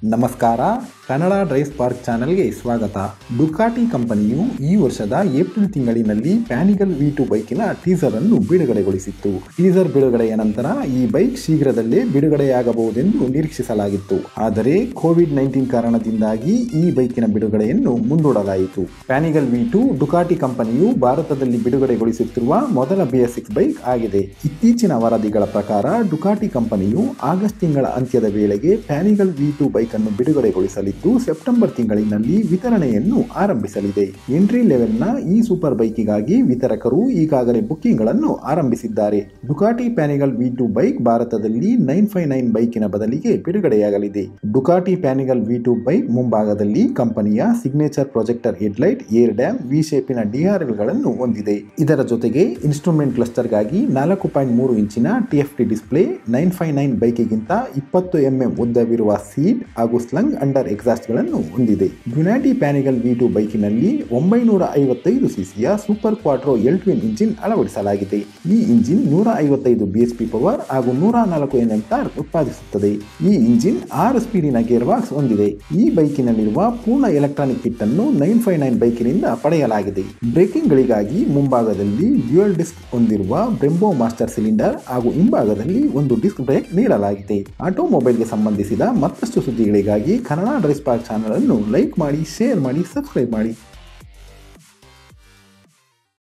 ನಮಸ್ಕಾರ Kannada Drive spark ಚಾನೆಲ್ಗೆ ಸ್ವಾಗತ ಡುಕಾಟಿ ಕಂಪನಿಯು ಈ ವರ್ಷದ ಏಪ್ರಿಲ್ ತಿಂಗಳಿನಲ್ಲಿ ಪ್ಯಾನಿಗಲ್ ವಿ ಟು ಬೈಕಿನ ಟೀಸರ್ ಅನ್ನು ಬಿಡುಗಡೆಗೊಳಿಸಿತ್ತು ಟೀಸರ್ ಬಿಡುಗಡೆಯ ನಂತರ ಈ ಬೈಕ್ ಶೀಘ್ರದಲ್ಲೇ ಬಿಡುಗಡೆಯಾಗಬಹುದೆಂದು ನಿರೀಕ್ಷಿಸಲಾಗಿತ್ತು ಆದರೆ ಕೋವಿಡ್ ನೈನ್ಟೀನ್ ಕಾರಣದಿಂದಾಗಿ ಈ ಬೈಕಿನ ಬಿಡುಗಡೆಯನ್ನು ಮುಂದೂಡಲಾಯಿತು ಪ್ಯಾನಿಗಲ್ ವಿ ಟು ಡುಕಾಟಿ ಕಂಪನಿಯು ಭಾರತದಲ್ಲಿ ಬಿಡುಗಡೆಗೊಳಿಸುತ್ತಿರುವ ಮೊದಲ ಬಿ ಎಸ್ ಸಿಕ್ಸ್ ಬೈಕ್ ಆಗಿದೆ ಇತ್ತೀಚಿನ ವರದಿಗಳ ಪ್ರಕಾರ ಡುಕಾಟಿ ಕಂಪನಿಯು ಆಗಸ್ಟ್ ತಿಂಗಳ ಅಂತ್ಯದ ವೇಳೆಗೆ ಪ್ಯಾನಿಗಲ್ ವಿ ಟು ಬೈಕ್ ಅನ್ನು ಬಿಡುಗಡೆಗೊಳಿಸಲಿದ್ದು ಸೆಪ್ಟೆಂಬರ್ ತಿಂಗಳಿನಲ್ಲಿ ವಿತರಣೆಯನ್ನು ಆರಂಭಿಸಲಿದೆ ಎಂಟ್ರಿ ಲೆವೆಲ್ನ ಈ ಸೂಪರ್ ಬೈಕಿಗಾಗಿ ವಿತರಕರು ಈಗಾಗಲೇ ಬುಕ್ಕಿಂಗ್ಗಳನ್ನು ಆರಂಭಿಸಿದ್ದಾರೆ Ducati Panigale V two bike ಭಾರತದಲ್ಲಿ ನೈನ್ ಫೈವ್ ನೈನ್ ಬೈಕಿನ ಬದಲಿಗೆ ಬಿಡುಗಡೆಯಾಗಲಿದೆ Ducati Panigale V two bike ಮುಂಭಾಗದಲ್ಲಿ ಕಂಪನಿಯ signature projector headlight air dam V ಶೇಪಿನ ಡಿಆರ್ಎಲ್ಗಳನ್ನು ಹೊಂದಿದೆ ಇದರ ಜೊತೆಗೆ ಇನ್ಸ್ಟ್ರೂಮೆಂಟ್ ಕ್ಲಸ್ಟರ್ಗಾಗಿ ನಾಲ್ಕು ಪಾಯಿಂಟ್ ಮೂರು ಇಂಚಿನ TFT display nine five nine ಬೈಕಿಗಿಂತ ಇಪ್ಪತ್ತು ಎಂಎಂ ಉದ್ದವಿರುವ ಸೀಟ್ ಹಾಗೂ ಸ್ಲಂಗ್ ಅಂಡರ್ ಎಕ್ಸಾಸ್ಟ್ಗಳನ್ನು ಹೊಂದಿದೆ ಯುನೈಟಿ ಪ್ಯಾನಿಗಲ್ ವಿ ಟು ಬೈಕಿನಲ್ಲಿ ಒಂಬೈನೂರ ಐವತ್ತೈದು ಸಿಸಿಯ super quattro L twin engine ಅಳವಡಿಸಲಾಗಿದೆ ಈ ಇಂಜಿನ್ ನೂರ ಐವತ್ತೈದು ಬಿಎಚ್ಪಿ ಪವರ್ ಹಾಗೂ ನೂರ ನಾಲ್ಕು ಎನ್ಎಂ ಟಾರ್ಕ್ ಉತ್ಪಾದಿಸುತ್ತದೆ ಈ ಇಂಜಿನ್ ಆರು ಸ್ಪೀಡಿನ ಗೇರ್ ಬಾಕ್ಸ್ ಹೊಂದಿದೆ ಈ ಬೈಕಿನಲ್ಲಿರುವ ಪೂರ್ಣ ಎಲೆಕ್ಟ್ರಾನಿಕ್ ಕಿಟ್ ಅನ್ನು ನೈನ್ ಫೈವ್ ನೈನ್ ಬೈಕಿನಿಂದ ಪಡೆಯಲಾಗಿದೆ ಬ್ರೇಕಿಂಗ್ಗಳಿಗಾಗಿ ಮುಂಭಾಗದಲ್ಲಿ ಡ್ಯೂಯಲ್ ಡಿಸ್ಕ್ ಹೊಂದಿರುವ ಬ್ರೆಂಬೋ ಮಾಸ್ಟರ್ ಸಿಲಿಂಡರ್ ಹಾಗೂ ಹಿಂಭಾಗದಲ್ಲಿ ಒಂದು ಡಿಸ್ಕ್ ಬ್ರೇಕ್ ನೀಡಲಾಗಿದೆ ಆಟೋಮೊಬೈಲ್ಗೆ ಸಂಬಂಧಿಸಿದ ಮತ್ತಷ್ಟು ಸುದ್ದಿಗಳಿಗಾಗಿ ಕನ್ನಡ ಡ್ರೈವ್ ಸ್ಪಾರ್ಕ್ ಚಾನಲ್ ಅನ್ನು ಲೈಕ್ ಮಾಡಿ ಶೇರ್ ಮಾಡಿ ಸಬ್ಸ್ಕ್ರೈಬ್ ಮಾಡಿ